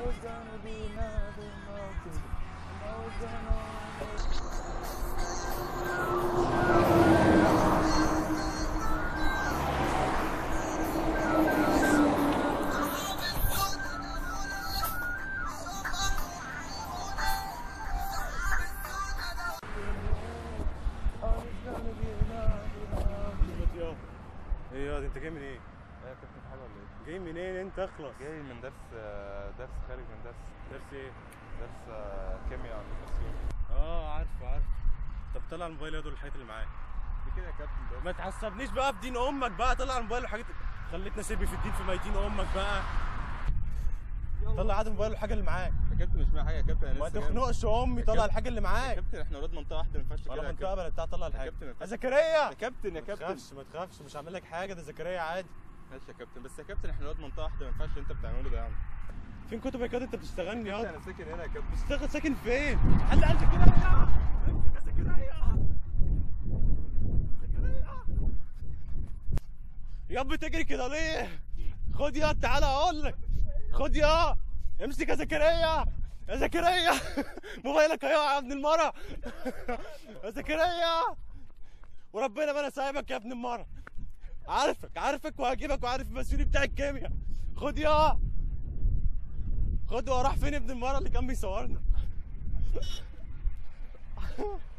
was gonna be nothing mountain. I was gonna. I was gonna be nothing mountain. ايه يا انت جاي من ايه؟ يا كابتن في حاجه ولا ايه؟ جاي منين انت اخلص؟ جاي من درس درس خارج من درس درس ايه؟ درس كيمياء عند التصوير اه عارفه عارفه طب طلع الموبايل يا دول الحاجات اللي معاك دي كده يا كابتن ما تعصبنيش بقى في دين امك بقى طلع الموبايل والحاجات خليتنا سيبي في الدين في ميتين امك بقى طلع عاد الموبايل والحاجه اللي معاك يا كابتن مش معايا حاجه يا كابتن انا ما لسه جاي- تخنقش امي يا طلع كابتن- الحاجه اللي يا معاك كابتن احنا ولاد منطقه واحده ما ينفعش كده ولا يا منطقه كابتن. بلا بتاع طلع يا الحاجه كابتن ما يا ينفعش. زكريا يا كابتن يا ما كابتن تخافش ما تخافش مش هعمل لك حاجه ده زكريا عادي ماشي يا كابتن بس يا كابتن احنا ولاد منطقه واحده ما ينفعش اللي انت بتعمله ده يا عم فين كتبك يا انت بتشتغلني كابتن يا انا ساكن هنا يا كابتن بتشتغل ساكن فين؟ حل قلبك كده يا امسك يا زكريا زكريا يا ابني تجري كده ليه؟ خد يا تعالى اقول لك خد يا امسك يا زكريا يا زكريا موبايلك هيقع يا ابن المرة يا زكريا وربنا ما انا سايبك يا ابن المرة عارفك عارفك وهجيبك وعارف المسؤولي بتاع الكيمياء خد يا خد هو راح فين ابن المرة اللي كان بيصورنا